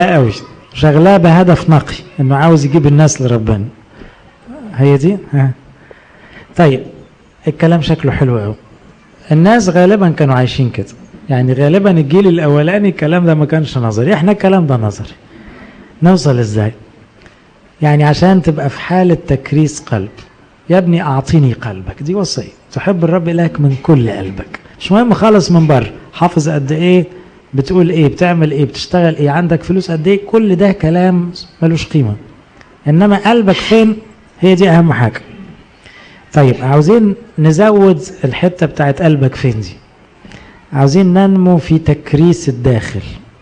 قوي شغلاه بهدف نقي انه عاوز يجيب الناس لربنا هي دي ها طيب الكلام شكله حلو قوي الناس غالبا كانوا عايشين كده يعني غالبا الجيل الاولاني الكلام ده ما كانش نظري احنا الكلام ده نظري نوصل ازاي يعني عشان تبقى في حالة تكريس قلب يا ابني اعطيني قلبك دي وصية تحب الرب الهك من كل قلبك مش مهم خالص من بره حافظ قد ايه بتقول ايه بتعمل ايه بتشتغل ايه عندك فلوس قد ايه كل ده كلام ملوش قيمة انما قلبك فين هي دي اهم حاجة طيب عاوزين نزود الحتة بتاعت قلبك فين دي عاوزين ننمو في تكريس الداخل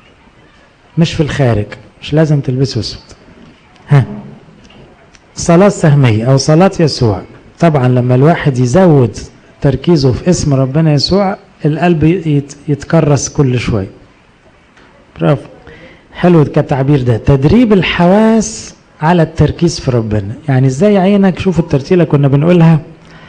مش في الخارج مش لازم تلبسه اسود ها صلاة سهمية او صلاة يسوع طبعا لما الواحد يزود تركيزه في اسم ربنا يسوع القلب يتكرس كل شوية برافو حلو التعبير ده تدريب الحواس على التركيز في ربنا يعني ازاي عينك شوف الترتيلة كنا بنقولها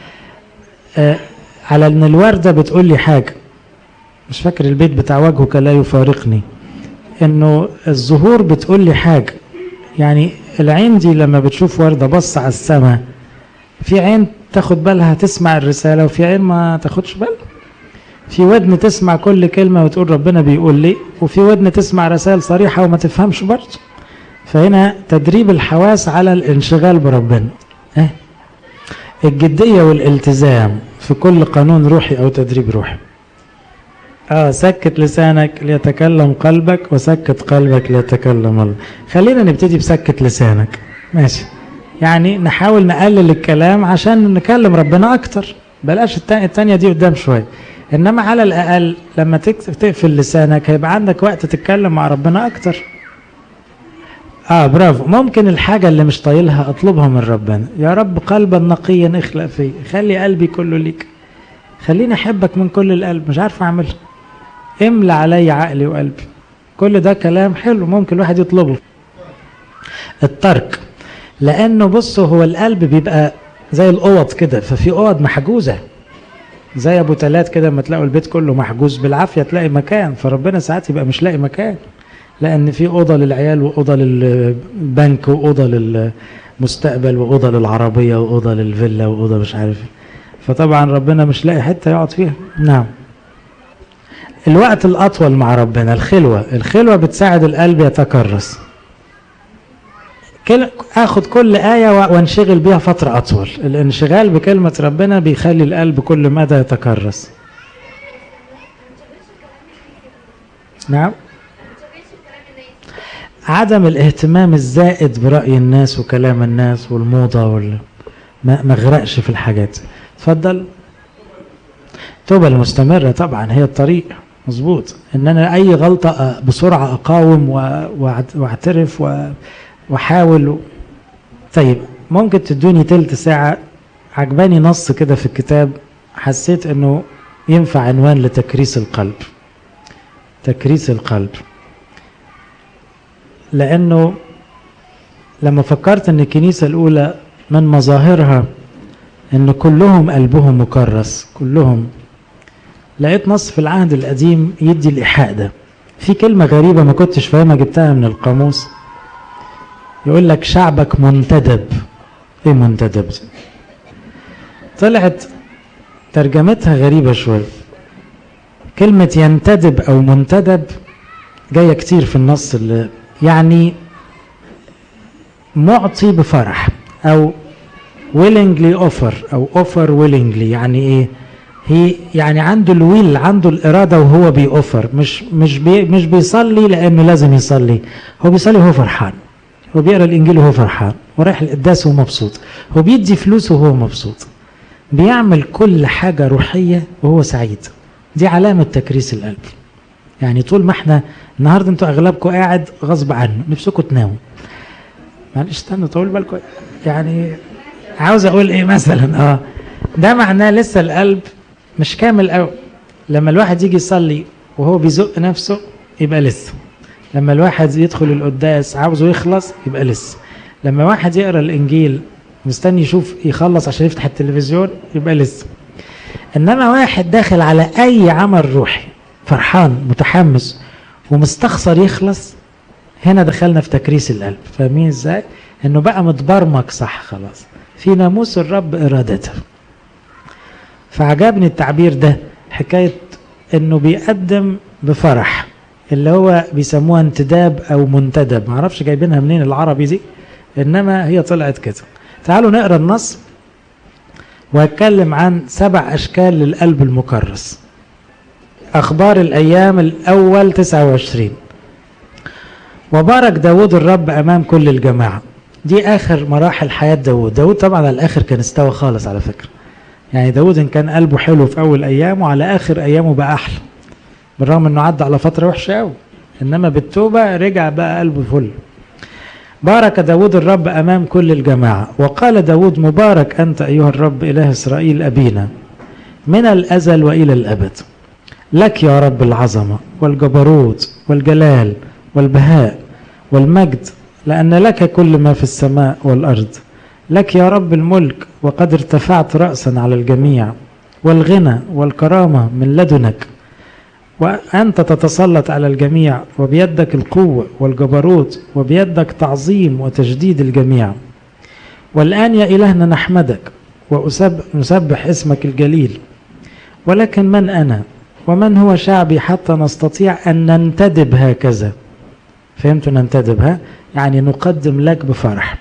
آه على ان الوردة بتقول لي حاجة مش فاكر البيت بتاع وجهك لا يفارقني انه الزهور بتقول لي حاجة يعني العين دي لما بتشوف وردة بص على السماء في عين تاخد بالها تسمع الرسالة وفي عين ما تاخدش بالها في ودن تسمع كل كلمة وتقول ربنا بيقول لي وفي ودن تسمع رسائل صريحة وما تفهمش برضه فهنا تدريب الحواس على الانشغال بربنا اه الجدية والالتزام في كل قانون روحي أو تدريب روحي اه سكت لسانك ليتكلم قلبك وسكت قلبك ليتكلم الله خلينا نبتدي بسكت لسانك ماشي يعني نحاول نقلل الكلام عشان نكلم ربنا اكتر بلاش التانية دي قدام شوية انما على الاقل لما تقفل لسانك هيبقى عندك وقت تتكلم مع ربنا اكتر اه برافو ممكن الحاجة اللي مش طايلها اطلبها من ربنا يا رب قلبا نقيا اخلق فيه خلي قلبي كله ليك خليني احبك من كل القلب مش عارف اعملها املى علي عقلي وقلبي كل ده كلام حلو ممكن الواحد يطلبه الترك لانه بصوا هو القلب بيبقى زي الاوض كده ففي اوض محجوزه زي ابو تلات كده لما تلاقوا البيت كله محجوز بالعافيه تلاقي مكان فربنا ساعات يبقى مش لاقي مكان لان في اوضه للعيال واوضه للبنك واوضه للمستقبل واوضه للعربيه واوضه للفيلا واوضه مش عارف فطبعا ربنا مش لاقي حته يقعد فيها نعم الوقت الأطول مع ربنا الخلوة الخلوة بتساعد القلب يتكرس اخد كل آية وانشغل بيها فترة أطول الانشغال بكلمة ربنا بيخلي القلب كل مدى يتكرس نعم عدم الاهتمام الزائد برأي الناس وكلام الناس والموضة وال... ما مغرقش في الحاجات اتفضل التوبة المستمرة طبعا هي الطريق مظبوط ان انا اي غلطة بسرعة اقاوم واعترف واحاول طيب ممكن تدوني تلت ساعة عجباني نص كده في الكتاب حسيت انه ينفع عنوان لتكريس القلب تكريس القلب لانه لما فكرت ان الكنيسة الاولى من مظاهرها ان كلهم قلبهم مكرس كلهم لقيت نص في العهد القديم يدي الإيحاء ده في كلمة غريبة ما كنتش فاهمها جبتها من القاموس يقول لك شعبك منتدب ايه منتدب دي طلعت ترجمتها غريبة شوية كلمة ينتدب أو منتدب جاية كتير في النص اللي يعني معطي بفرح أو willingly offer أو offer willingly يعني إيه هي يعني عنده الويل عنده الإرادة وهو بيأوفر مش مش بي مش بيصلي لأنه لازم يصلي هو بيصلي وهو فرحان هو بيقرا الإنجيل وهو فرحان ورايح القداس وهو مبسوط هو بيدي فلوس وهو مبسوط بيعمل كل حاجة روحية وهو سعيد دي علامة تكريس القلب يعني طول ما احنا النهاردة انتوا أغلبكم قاعد غصب عنه نفسكم تناموا معلش استنوا طول بالكم يعني عاوز أقول إيه مثلا اه ده معناه لسه القلب مش كامل قوي لما الواحد يجي يصلي وهو بيزق نفسه يبقى لسه لما الواحد يدخل القداس عاوزه يخلص يبقى لسه لما واحد يقرا الانجيل مستني يشوف يخلص عشان يفتح التلفزيون يبقى لسه انما واحد داخل على اي عمل روحي فرحان متحمس ومستخسر يخلص هنا دخلنا في تكريس القلب فاهمين ازاي انه بقى متبرمج صح خلاص في ناموس الرب ارادته فعجبني التعبير ده حكايه انه بيقدم بفرح اللي هو بيسموها انتداب او منتدب معرفش جايبينها منين العربي دي انما هي طلعت كده تعالوا نقرا النص واتكلم عن سبع اشكال للقلب المكرس اخبار الايام الاول 29 وبارك داود الرب امام كل الجماعه دي اخر مراحل حياه داود داود طبعا على الاخر كان استوى خالص على فكره يعني داود ان كان قلبه حلو في اول ايامه على اخر ايامه بقى احلى بالرغم انه عدى على فتره وحشه قوي انما بالتوبه رجع بقى قلبه فل بارك داود الرب أمام كل الجماعة وقال داود مبارك أنت أيها الرب إله إسرائيل أبينا من الأزل وإلى الأبد لك يا رب العظمة والجبروت والجلال والبهاء والمجد لأن لك كل ما في السماء والأرض لك يا رب الملك وقد ارتفعت رأسا على الجميع والغنى والكرامة من لدنك وأنت تتسلط على الجميع وبيدك القوة والجبروت وبيدك تعظيم وتجديد الجميع والآن يا إلهنا نحمدك ونسبح اسمك الجليل ولكن من أنا ومن هو شعبي حتى نستطيع أن ننتدب هكذا فهمت ننتدب ها يعني نقدم لك بفرح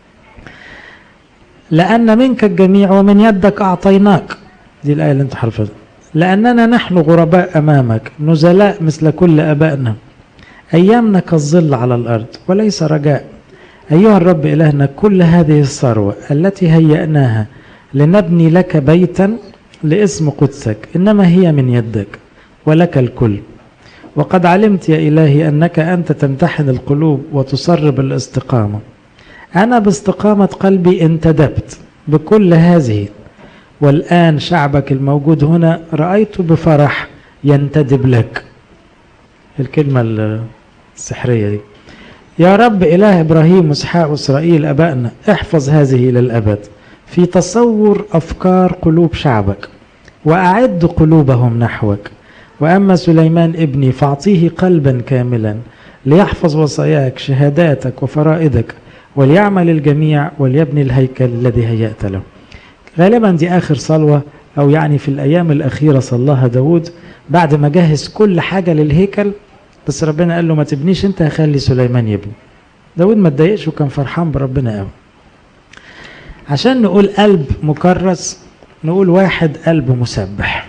لأن منك الجميع ومن يدك أعطيناك دي الآية اللي انت حرفتها لأننا نحن غرباء أمامك نزلاء مثل كل أبائنا أيامنا كالظل على الأرض وليس رجاء أيها الرب إلهنا كل هذه الثروة التي هيأناها لنبني لك بيتا لاسم قدسك إنما هي من يدك ولك الكل وقد علمت يا إلهي أنك أنت تمتحن القلوب وتصرب الاستقامة أنا باستقامة قلبي انتدبت بكل هذه والآن شعبك الموجود هنا رأيت بفرح ينتدب لك الكلمة السحرية دي يا رب إله إبراهيم وإسحاق وإسرائيل أبائنا احفظ هذه إلى الأبد في تصور أفكار قلوب شعبك وأعد قلوبهم نحوك وأما سليمان ابني فأعطيه قلبا كاملا ليحفظ وصاياك شهاداتك وفرائدك وليعمل الجميع وليبني الهيكل الذي هيأت له غالبا دي آخر صلوة أو يعني في الأيام الأخيرة صلاها داود بعد ما جهز كل حاجة للهيكل بس ربنا قال له ما تبنيش انت هخلي سليمان يبني داود ما اتضايقش وكان فرحان بربنا قوي عشان نقول قلب مكرس نقول واحد قلب مسبح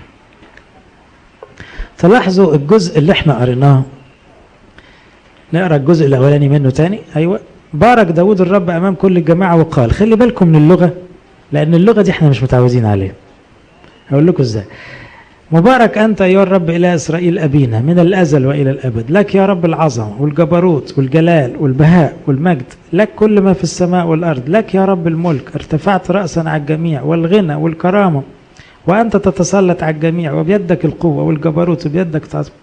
تلاحظوا الجزء اللي احنا قريناه نقرا الجزء الاولاني منه تاني ايوه بارك داود الرب امام كل الجماعه وقال خلي بالكم من اللغه لان اللغه دي احنا مش متعودين عليها هقول لكم ازاي مبارك أنت يا رب إلى إسرائيل أبينا من الأزل وإلى الأبد لك يا رب العظمة والجبروت والجلال والبهاء والمجد لك كل ما في السماء والأرض لك يا رب الملك ارتفعت رأسا على الجميع والغنى والكرامة وأنت تتسلط على الجميع وبيدك القوة والجبروت وبيدك تعظم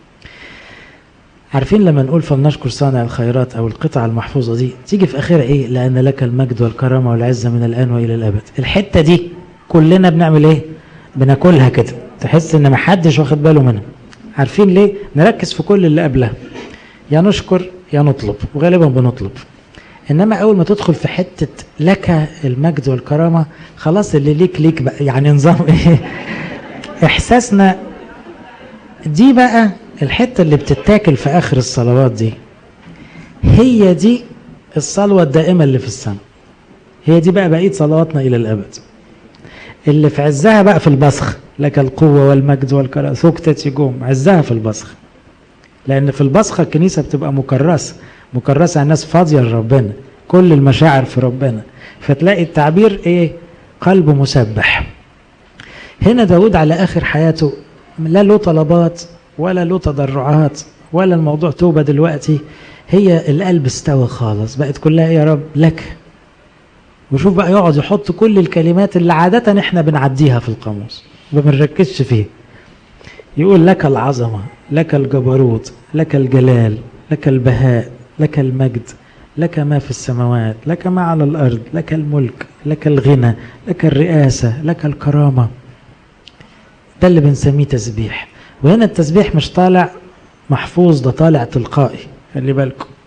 عارفين لما نقول فلنشكر صانع الخيرات أو القطعة المحفوظة دي تيجي في آخرها إيه لأن لك المجد والكرامة والعزة من الآن وإلى الأبد الحتة دي كلنا بنعمل إيه بناكلها كده تحس ان محدش واخد باله منها عارفين ليه نركز في كل اللي قبلها يا نشكر يا نطلب وغالبا بنطلب انما اول ما تدخل في حته لك المجد والكرامه خلاص اللي ليك ليك بقى يعني نظام ايه احساسنا دي بقى الحته اللي بتتاكل في اخر الصلوات دي هي دي الصلوه الدائمه اللي في السماء هي دي بقى بقيه صلواتنا الى الابد اللي في عزها بقى في البصخ لك القوة والمجد والكرامة سكتت يجوم عزها في البصخ لأن في البصخة الكنيسة بتبقى مكرسة مكرسة الناس فاضية لربنا كل المشاعر في ربنا فتلاقي التعبير ايه قلب مسبح هنا داود على آخر حياته لا له طلبات ولا له تضرعات ولا الموضوع توبة دلوقتي هي القلب استوى خالص بقت كلها يا رب لك وشوف بقى يقعد يحط كل الكلمات اللي عادة احنا بنعديها في القاموس ما بنركزش فيه يقول لك العظمة لك الجبروت لك الجلال لك البهاء لك المجد لك ما في السماوات لك ما على الأرض لك الملك لك الغنى لك الرئاسة لك الكرامة ده اللي بنسميه تسبيح وهنا التسبيح مش طالع محفوظ ده طالع تلقائي خلي بالكم